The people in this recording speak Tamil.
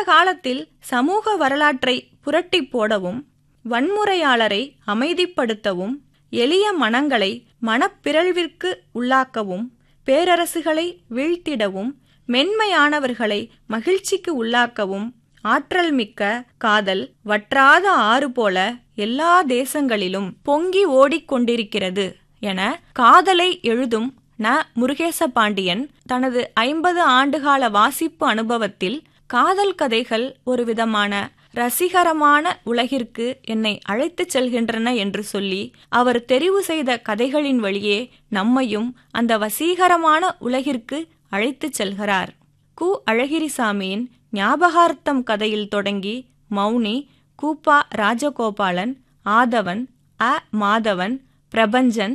காலத்தில் சமூக வரலாற்றை புரட்டி போடவும் வன்முறையாளரை அமைதிப்படுத்தவும் எளிய மனங்களை மனப்பிறழ்விற்கு உள்ளாக்கவும் பேரரசுகளை வீழ்த்திடவும் மென்மையானவர்களை மகிழ்ச்சிக்கு உள்ளாக்கவும் ஆற்றல் மிக்க காதல் வற்றாத ஆறு போல எல்லா தேசங்களிலும் பொங்கி ஓடிக்கொண்டிருக்கிறது என காதலை எழுதும் ந முருகேச பாண்டியன் தனது ஐம்பது ஆண்டுகால வாசிப்பு அனுபவத்தில் காதல் கதைகள் ஒரு விதமான ரசிகரமான உலகிற்கு என்னை அழைத்துச் செல்கின்றன என்று சொல்லி அவர் தெரிவு செய்த கதைகளின் வழியே நம்மையும் அந்த வசீகரமான உலகிற்கு அழைத்துச் செல்கிறார் கு அழகிரிசாமியின் ஞாபகார்த்தம் கதையில் தொடங்கி மௌனி கூப்பா ராஜகோபாலன் ஆதவன் அ மாதவன் பிரபஞ்சன்